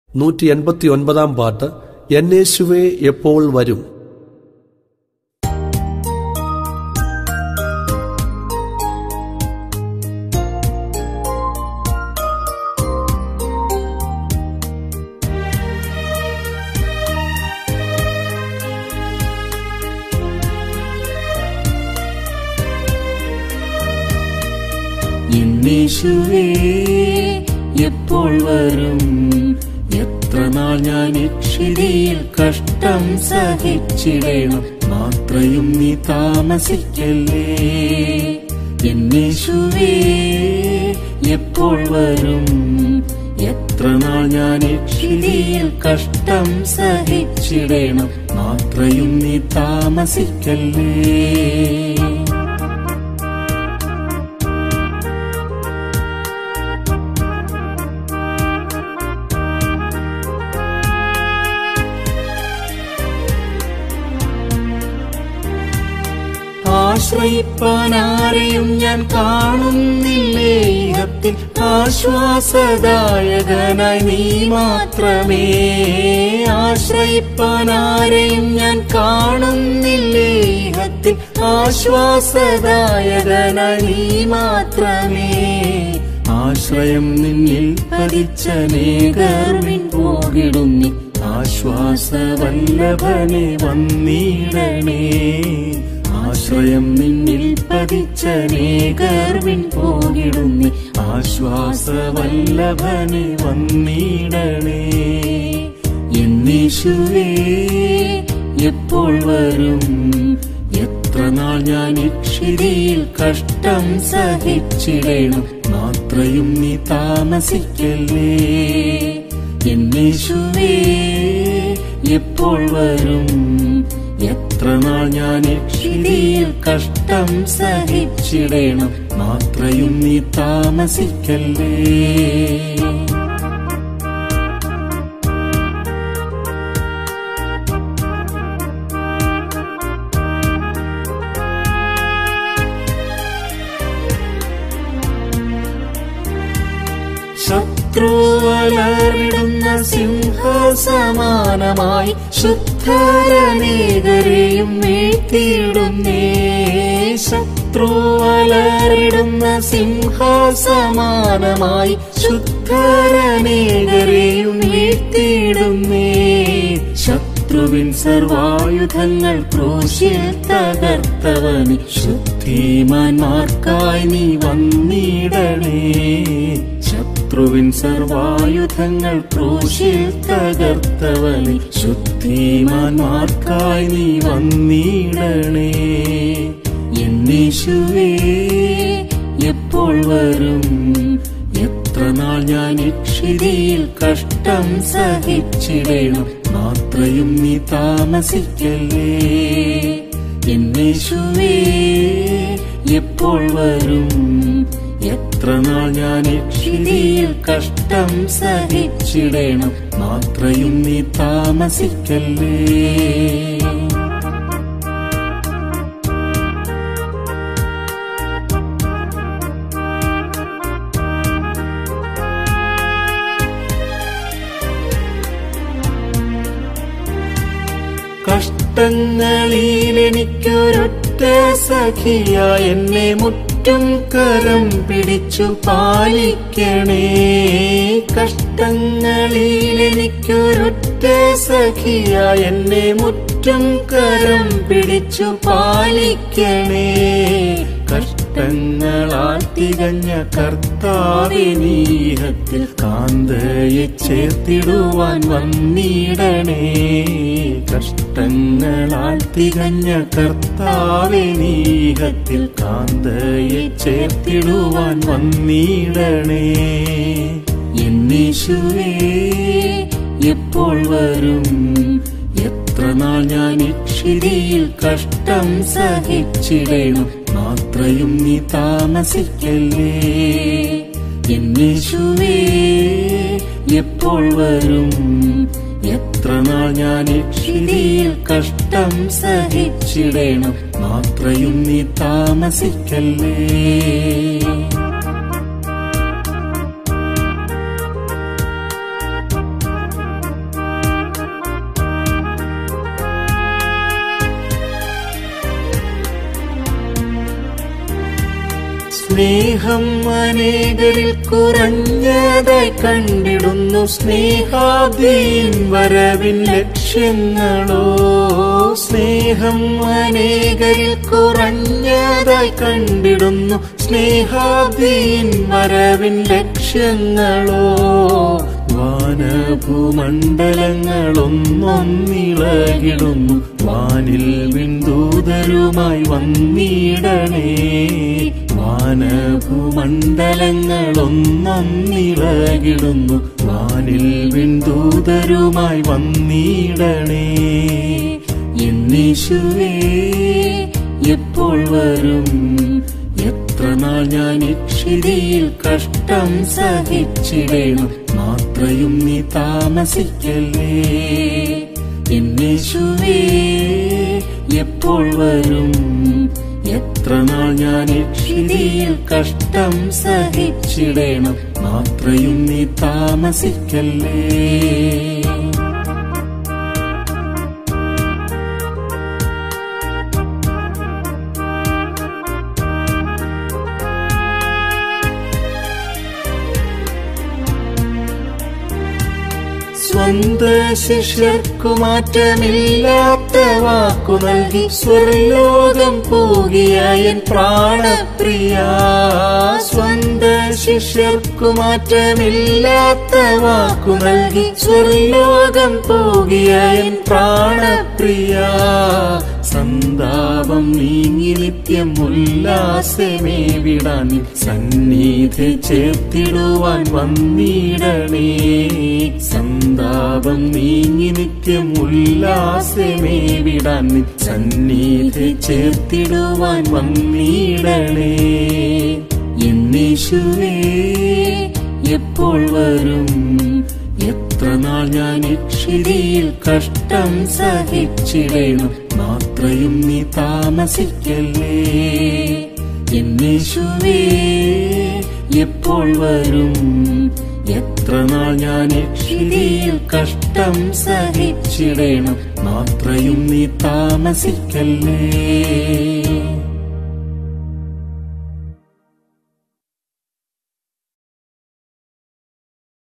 നൂറ്റി എൺപത്തി ഒൻപതാം പാട്ട് എന്നേശുവേ എപ്പോൾ വരും എന്നീശുവേ എപ്പോൾ വരും എത്ര നാൾ ഞാൻ ഇക്ഷിതിയിൽ കഷ്ടം സഹിച്ചിടണം മാത്രയും നീ താമസിക്കല്ലേ എന്നീശുവേ എപ്പോൾ വരും എത്ര നാൾ ഞാൻ ഇക്ഷിതിയിൽ കഷ്ടം സഹിച്ചിടണം മാത്രയും നീ താമസിക്കല്ലേ ആശ്രയിപ്പാനാരെയും ഞാൻ കാണുന്നില്ലേ ഇഹത്തിൽ ആശ്വാസദായകനായി നീ മാത്രമേ ആശ്രയിപ്പാനാരെയും ഞാൻ കാണുന്നില്ലേ ഇഹത്തിൽ ആശ്വാസദായകനായി നീ മാത്രമേ ആശ്രയം നിന്നിൽ പതിച്ചനേകർവിൻ പോകിടുന്നി ആശ്വാസവല്ലഭനെ വന്നിടണേ ആശ്രയം നിന്നിൽ പതിച്ചനേകർവിൻ പോകിടുന്നി ആശ്വാസവല്ലഭനെ വന്നിടണേ എന്നീശുവേ എപ്പോൾ വരും എത്ര നാൾ ഞാൻ ഇക്ഷിതിയിൽ കഷ്ടം സഹിച്ചിടണം മാത്രയും നീ താമസിക്കല്ലേ എന്നീശുവേ എപ്പോൾ വരും എത്ര നാൾ ഞാൻ ഇക്ഷിതിയിൽ കഷ്ടം സഹിച്ചിടണം മാത്രയും നീ താമസിക്കല്ലേ ശത്രുവലറിടുന്ന സിംഹസമാനമായി ശുദ്ധരനേകരെയും വീഴ്ത്തിയിടുന്നേ ശത്രുവലറിടുന്ന സിംഹസമാനമായി ശുദ്ധരനേകരെയും വീഴ്ത്തിയിടുന്നേ ശത്രുവിൻ സർവായുധങ്ങൾ ക്രൂശിൽ തകർത്തവന് ശുദ്ധിമാന്മാർക്കായി നീ വന്നിടണേ ശത്രുവിൻ സർവായുധങ്ങൾ ക്രൂശിൽ തകർത്തവന് ശുദ്ധിമാന്മാർക്കായി നീ വന്നിടണേ എന്നീശുവേ എപ്പോൾ വരും എത്ര നാൾ ഞാൻ ഇക്ഷിതിയിൽ കഷ്ടം സഹിച്ചിടണം മാത്രയും നീ താമസിക്കല്ലേ എന്നേശുവേ എപ്പോൾ വരും എത്ര നാൾ ഞാൻ ഇക്ഷിതിയിൽ കഷ്ടം സഹിച്ചിടണം മാത്രയും നീ താമസിക്കല്ലേ കഷ്ടങ്ങളിൽ എനിക്കൊരൊറ്റ സഖിയ എന്നെ മുറ്റും കരം പിടിച്ചു പാലിക്കണേ കഷ്ടങ്ങളിൽ എനിക്കൊരൊറ്റ സഖിയ എന്നെ മുറ്റും കരം പിടിച്ചു പാലിക്കണേ കഷ്ടങ്ങളാൽ തികഞ്ഞ കർത്താവിനീഹത്തിൽ കാന്തയെ ചേർത്തിടുവാൻ വന്നിടണേ കഷ്ടങ്ങളാൽ തികഞ്ഞ കർത്താവിനീഹത്തിൽ കാന്തയെ ചേർത്തിടുവാൻ വന്നിടണേ എന്നീശുവേ എപ്പോൾ വരും എത്ര നാൾ ഞാൻ ഇക്ഷിതിയിൽ കഷ്ടം സഹിച്ചിടണം മാത്രയും നീ താമസിക്കല്ലേ എന്നീശുവേ എപ്പോൾ വരും എത്ര നാൾ ഞാൻ ഇക്ഷിതിയിൽ കഷ്ടം സഹിച്ചിടണം മാത്രയും നീ താമസിക്കല്ലേ സ്നേഹം അനേകരിൽ കുറഞ്ഞതായി കണ്ടിടുന്നു സ്നേഹാദീൻ വരവിൻ ലക്ഷ്യങ്ങളോ സ്നേഹം അനേകരിൽ കുറഞ്ഞതായി കണ്ടിടുന്നു സ്നേഹാദീൻ വരവിൻ ലക്ഷ്യങ്ങളോ വാനഭൂമണ്ഡലങ്ങളൊന്നൊന്നിളകിടുന്നു വാനിൽ വിന്ദൂതരുമായി വന്നിടണേ വാനഭൂമണ്ഡലങ്ങളൊന്നൊന്നിളകിടുന്നു വാനിൽ വിന്ദൂതരുമായി വന്നിടണേ എന്നീശുവേ എപ്പോൾ വരും എത്ര നാൾ ഞാൻ ഇക്ഷിതിയിൽ കഷ്ടം സഹിച്ചിടേണം മാത്രയും നീ താമസിക്കല്ലേ എന്നേശുവേ എപ്പോൾ വരും എത്ര നാൾ ഞാൻ ഇക്ഷിതിയിൽ കഷ്ടം സഹിച്ചിടേണം മാത്രയും നീ താമസിക്കല്ലേ സ്വന്ത ശിഷ്യർക്കു മാറ്റമില്ലാത്ത വാക്കു നൽകി സ്വർലോകം പോകിയ എൻ പ്രാണപ്രിയ സ്വന്ത ശിഷ്യർക്കു മാറ്റമില്ലാത്ത വാക്കു നൽകി സ്വർലോകം പോകിയ എൻ പ്രാണപ്രിയ സന്താപം നീങ്ങി നിത്യം ഉല്ലാസമേ വിടാൻ സന്നിധി ചേർത്തിടുവാൻ വന്നിടണേ സന്താപം നീങ്ങി നിത്യം ഉല്ലാസമേ വിടാൻ സന്നിധി ചേർത്തിടുവാൻ വന്നിടണേ എന്നീശുവേ എപ്പോൾ വരും എത്ര നാൾ ഞാൻ ഇക്ഷിതിയിൽ കഷ്ടം സഹിച്ചിടേണം മാത്രയും നീ താമസിക്കല്ലേ എന്നേശുവേ എപ്പോൾ വരും എത്ര നാൾ ഞാൻ ഇക്ഷിതിയിൽ കഷ്ടം സഹിച്ചിടേണം മാത്രയും നീ താമസിക്കല്ലേ